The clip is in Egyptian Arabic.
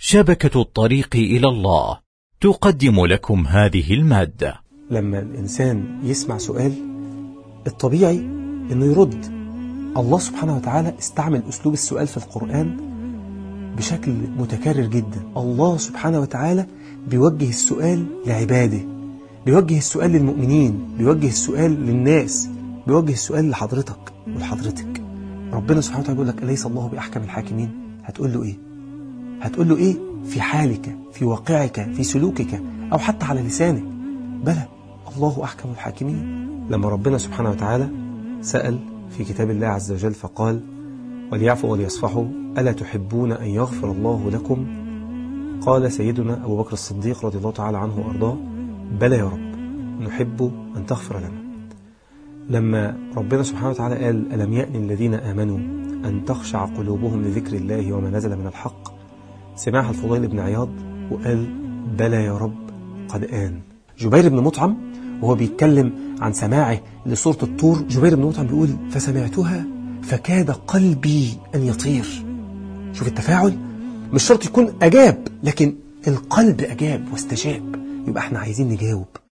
شبكة الطريق إلى الله تقدم لكم هذه المادة لما الإنسان يسمع سؤال الطبيعي إنه يرد الله سبحانه وتعالى استعمل أسلوب السؤال في القرآن بشكل متكرر جدا الله سبحانه وتعالى بيوجه السؤال لعباده بيوجه السؤال للمؤمنين بيوجه السؤال للناس بيوجه السؤال لحضرتك ولحضرتك ربنا سبحانه وتعالى بيقول لك أليس الله بأحكم الحاكمين هتقول له إيه هتقول له إيه في حالك في واقعك في سلوكك أو حتى على لسانك بلى الله أحكم الحاكمين لما ربنا سبحانه وتعالى سأل في كتاب الله عز وجل فقال وليعفوا وليصفحوا ألا تحبون أن يغفر الله لكم قال سيدنا أبو بكر الصديق رضي الله تعالى عنه وأرضاه بلى يا رب نحب أن تغفر لنا لما ربنا سبحانه وتعالى قال ألم يأن الذين آمنوا أن تخشع قلوبهم لذكر الله وما نزل من الحق سمعها الفضيل بن عياض وقال بلى يا رب قد آن جبير بن مطعم وهو بيتكلم عن سماعه لسورة الطور جبير بن مطعم بيقول فسمعتها فكاد قلبي أن يطير شوف التفاعل مش شرط يكون أجاب لكن القلب أجاب واستجاب يبقى احنا عايزين نجاوب